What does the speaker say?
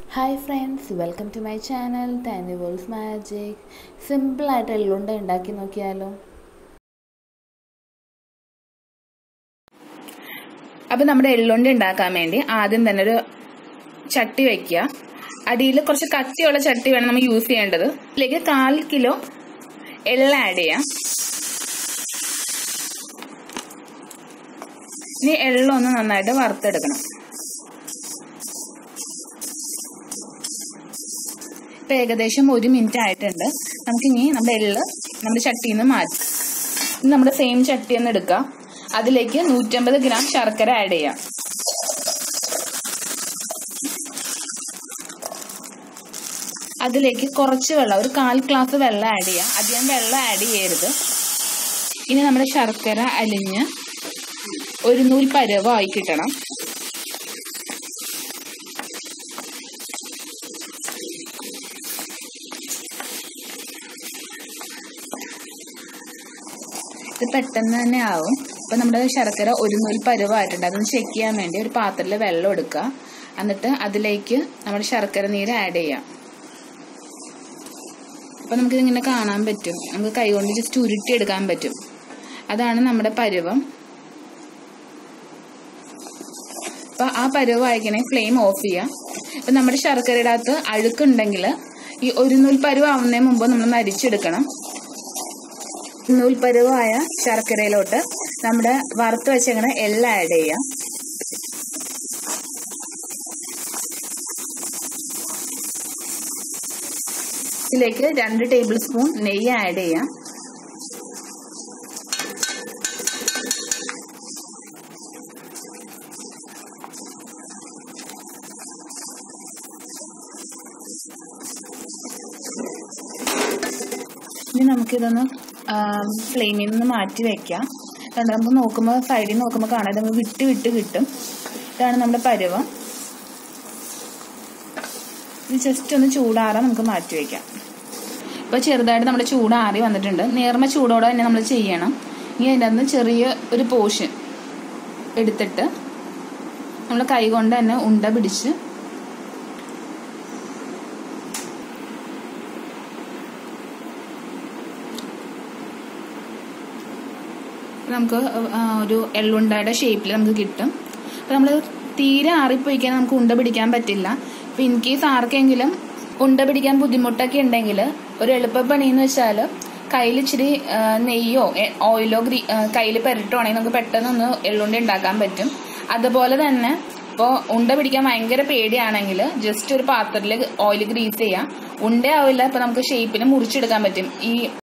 hi friends welcome to my channel Thani വോൾസ് magic സിമ്പിളായിട്ട് എള്ളുണ്ട ഉണ്ടാക്കി നോക്കിയാലോ അപ്പം നമ്മുടെ എള്ളുണ്ട ഉണ്ടാക്കാൻ വേണ്ടി ആദ്യം തന്നെ ഒരു ചട്ടി വെക്കുക അടിയിൽ കുറച്ച് കട്ടിയുള്ള ചട്ടി വേണം നമ്മൾ യൂസ് ചെയ്യേണ്ടത് ഇതിലേക്ക് കാൽ കിലോ എള്ള ആഡ് ചെയ്യാം ഇനി എള്ളൊന്ന് നന്നായിട്ട് വറുത്തെടുക്കണം ഇപ്പം ഏകദേശം ഒരു മിനിറ്റ് ആയിട്ടുണ്ട് നമുക്കിനി നമ്മുടെ എള്ള് നമ്മുടെ ചട്ടിയിൽ നിന്ന് മാറ്റി ഇനി നമ്മുടെ സെയിം ചട്ടി ഒന്ന് എടുക്കുക അതിലേക്ക് നൂറ്റമ്പത് ഗ്രാം ശർക്കര ആഡ് ചെയ്യാം അതിലേക്ക് കുറച്ച് വെള്ളം ഒരു കാൽ ഗ്ലാസ് വെള്ളം ആഡ് ചെയ്യാം അധികം വെള്ളം ആഡ് ചെയ്യരുത് ഇനി നമ്മുടെ ശർക്കര അലിഞ്ഞ് ഒരു നൂൽ പരുവമായി കിട്ടണം ഇത് പെട്ടെന്ന് തന്നെ ആവും ഇപ്പൊ നമ്മുടെ ശർക്കര ഒരു നൂൽ പരുവായിട്ടുണ്ട് അതൊന്ന് ചെക്ക് ചെയ്യാൻ വേണ്ടി ഒരു പാത്രത്തിൽ വെള്ളം എടുക്കുക എന്നിട്ട് അതിലേക്ക് നമ്മുടെ ശർക്കര നീര് ആഡ് ചെയ്യാം അപ്പൊ നമുക്ക് ഇങ്ങനെ കാണാൻ പറ്റും നമുക്ക് കൈകൊണ്ട് ജസ്റ്റ് ഉരുട്ടി എടുക്കാൻ പറ്റും അതാണ് നമ്മുടെ പരുവം അപ്പൊ ആ പരുവം അയക്കണേ ഫ്ലെയിം ഓഫ് ചെയ്യാം ഇപ്പൊ നമ്മുടെ ശർക്കരയുടെ അകത്ത് അഴുക്കുണ്ടെങ്കിൽ ഈ ഒരു നൂൽ പരുവാവുന്നതിന് മുമ്പ് നമ്മൾ നരിച്ചെടുക്കണം നൂൽപ്പരുവായ ശർക്കരയിലോട്ട് നമ്മുടെ വറുത്ത് വെച്ചങ്ങനെ എള്ള ആഡ് ചെയ്യാം ഇതിലേക്ക് രണ്ട് ടേബിൾ സ്പൂൺ നെയ്യ് ആഡ് ചെയ്യാം ഇനി നമുക്കിതൊന്ന് ഫ്ലെയിമിൽ നിന്ന് മാറ്റി വെക്കാം കണ്ട് നമുക്ക് നോക്കുമ്പോൾ സൈഡിൽ നോക്കുമ്പോൾ കാണാം നമുക്ക് വിട്ട് വിട്ട് കിട്ടും ഇതാണ് നമ്മുടെ പരുവം ഇത് ജസ്റ്റ് ഒന്ന് ചൂടാറാൻ നമുക്ക് മാറ്റി വെക്കാം ഇപ്പോൾ ചെറുതായിട്ട് നമ്മുടെ ചൂടാറി വന്നിട്ടുണ്ട് നേർമ ചൂടോടെ തന്നെ നമ്മൾ ചെയ്യണം ഇനി അതിൻ്റെ അകത്ത് ചെറിയ ഒരു പോർഷൻ എടുത്തിട്ട് നമ്മൾ കൈ കൊണ്ട് തന്നെ ഉണ്ട പിടിച്ച് നമുക്ക് ഒരു എള്ളുണ്ടയുടെ ഷേപ്പിൽ നമുക്ക് കിട്ടും അപ്പോൾ നമ്മൾ തീരെ ആറിപ്പോയിക്കാൻ നമുക്ക് ഉണ്ട പിടിക്കാൻ പറ്റില്ല അപ്പോൾ ഇൻ കേസ് ആർക്കെങ്കിലും ഉണ്ട പിടിക്കാൻ ബുദ്ധിമുട്ടൊക്കെ ഉണ്ടെങ്കിൽ ഒരു എളുപ്പപ്പണി എന്ന് വെച്ചാൽ കയ്യിൽ ഇച്ചിരി നെയ്യോ ഓയിലോ ഗ്രീ കയ്യിൽ പുരട്ടുവാണെങ്കിൽ നമുക്ക് പെട്ടെന്നൊന്ന് എള്ളുണ്ട ഉണ്ടാക്കാൻ പറ്റും അതുപോലെ തന്നെ ഇപ്പോൾ ഉണ്ട പിടിക്കാൻ ഭയങ്കര പേടിയാണെങ്കിൽ ജസ്റ്റ് ഒരു പാത്രത്തിൽ ഓയിൽ ഗ്രീസ് ചെയ്യാം ഉണ്ട ആവില്ല ഇപ്പം നമുക്ക് ഷേപ്പിന് മുറിച്ചെടുക്കാൻ പറ്റും ഈ